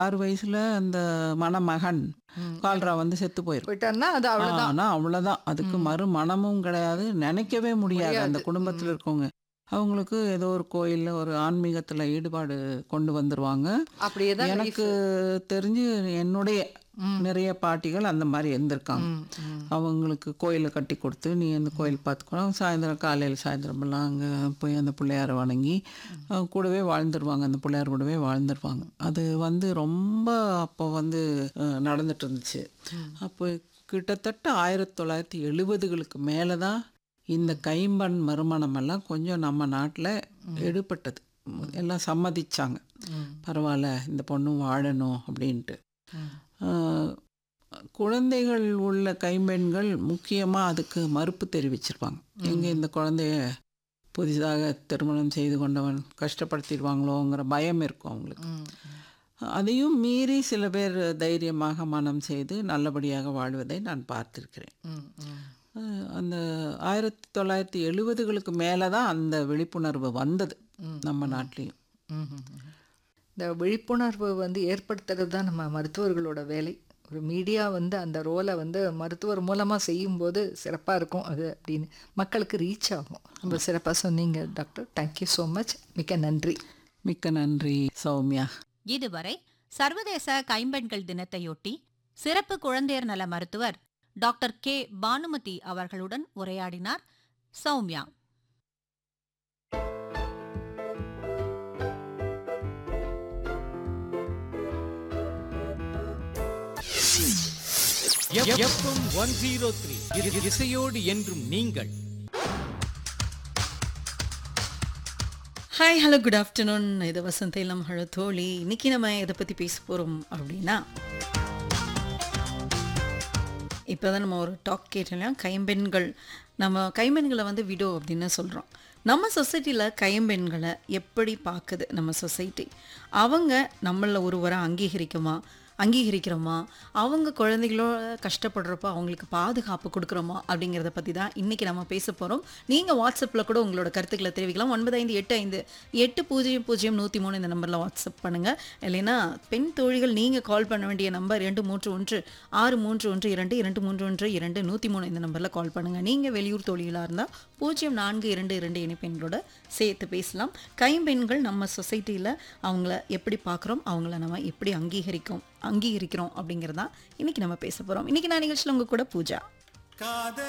ஆறு வயசுல அந்த மணமகன் ம். கால்ரா வந்து செத்து போயிரும் போயிட்டாருன்னா அது அவ்வளவுதான் ஆனா அவ்வளவுதான் அதுக்கு ம். மறு மனமும் கிடையாது நினைக்கவே முடியாது அந்த முடியாது. குடும்பத்துல ம். இருக்கவங்க அவங்களுக்கு ஏதோ ஒரு கோயில்ல ஒரு ஆன்மீகத்துல ஈடுபாடு கொண்டு வந்துருவாங்க அப்படியே தான் எனக்கு தெரிஞ்சு என்னுடைய நிறைய பாட்டிகள் அந்த மாதிரி இருந்திருக்காங்க அவங்களுக்கு கோயிலை கட்டி கொடுத்து நீ அந்த கோயில் பார்த்துக்கோ சாயந்தரம் காலையில் சாயந்தரமெல்லாம் அங்கே போய் அந்த பிள்ளையாரை வணங்கி அவங்க கூடவே வாழ்ந்துருவாங்க அந்த பிள்ளையார் கூடவே வாழ்ந்துருவாங்க அது வந்து ரொம்ப அப்போ வந்து அஹ், நடந்துட்டு இருந்துச்சு அப்போ கிட்டத்தட்ட ஆயிரத்தி தொள்ளாயிரத்தி எழுபதுகளுக்கு மேலே தான் இந்த கைம்பண் மறுமணம் எல்லாம் கொஞ்சம் நம்ம நாட்டில் எடுபட்டது எல்லாம் சம்மதிச்சாங்க பரவாயில்ல இந்த பொண்ணும் வாழணும் அப்படின்ட்டு ஆஹ், குழந்தைகள் உள்ள கைம்பெண்கள் முக்கியமாக அதுக்கு மறுப்பு தெரிவிச்சிருப்பாங்க எங்கே இந்த குழந்தைய புதிதாக திருமணம் செய்து கொண்டவன் கஷ்டப்படுத்திடுவாங்களோங்கிற பயம் இருக்கும் அவங்களுக்கு அதையும் மீறி சில பேர் தைரியமாக மனம் செய்து நல்லபடியாக வாழ்வதை நான் பார்த்திருக்கிறேன் அஹ், அந்த ஆயிரத்தி தொள்ளாயிரத்தி எழுபதுகளுக்கு மேலே தான் அந்த விழிப்புணர்வு வந்தது நம்ம நாட்டிலையும் இந்த விழிப்புணர்வு வந்து ஏற்படுத்துறது தான் நம்ம மருத்துவர்களோட வேலை ஒரு மீடியா வந்து அந்த ரோலை வந்து மருத்துவர் மூலமாக செய்யும்போது சிறப்பாக இருக்கும் அது அப்படின்னு மக்களுக்கு ரீச் ஆகும் ரொம்ப சிறப்பாக சொன்னீங்க டாக்டர் தேங்க்யூ ஸோ மச் மிக்க நன்றி மிக்க நன்றி சௌமியா இதுவரை சர்வதேச கைம்பெண்கள் தினத்தையொட்டி சிறப்பு குழந்தையர் நல மருத்துவர் டாக்டர் கே பானுமதி அவர்களுடன் உரையாடினார் Soumya FM one zero three இசையோடு என்றும் நீங்கள் ஹாய் ஹலோ குட் ஆஃப்டர்நூன் இது வசந்த இளம் ஹலோ தோழி இன்னைக்கு நம்ம எதை பற்றி பேச போகிறோம் அப்படின்னா இப்போ தான் நம்ம ஒரு டாக் கேட்டோம் கைம்பெண்கள் நம்ம கைம்பெண்களை வந்து விடோ அப்படின்னு சொல்கிறோம் நம்ம சொசைட்டியில் கைம்பெண்களை எப்படி பார்க்குது நம்ம சொசைட்டி அவங்க நம்மள ஒருவரை அங்கீகரிக்குமா அங்கீகரிக்கிறோமா அவங்க குழந்தைகளோட கஷ்டப்படுறப்போ அவங்களுக்கு பாதுகாப்பு கொடுக்குறோமா அப்படிங்கிறத பற்றி தான் இன்றைக்கி நம்ம பேச போகிறோம் நீங்கள் வாட்ஸ்அப்பில் கூட உங்களோட கருத்துக்களை தெரிவிக்கலாம் ஒன்பது ஐந்து எட்டு ஐந்து எட்டு பூஜ்ஜியம் பூஜ்ஜியம் நூற்றி மூணு இந்த நம்பரில் வாட்ஸ்அப் பண்ணுங்கள் இல்லைன்னா பெண் தோழிகள் நீங்கள் கால் பண்ண வேண்டிய நம்பர் இரண்டு மூன்று ஒன்று ஆறு மூன்று ஒன்று இரண்டு இரண்டு மூன்று ஒன்று இரண்டு நூற்றி மூணு இந்த நம்பரில் கால் பண்ணுங்கள் நீங்கள் வெளியூர் தோழிகளாக இருந்தால் பூஜ்ஜியம் நான்கு இரண்டு இரண்டு இணைப்பெண்களோட சேர்த்து பேசலாம் கைம்பெண்கள் நம்ம சொசைட்டியில் அவங்கள எப்படி பார்க்குறோம் அவங்கள நம்ம எப்படி அங்கீகரிக்கும் அங்கீகரிக்கிறோம் அப்படிங்கிறதான் இன்னைக்கு நம்ம பேச போகிறோம் இன்னைக்கு நான் நிகழ்ச்சியில் உங்க கூட பூஜா காதல்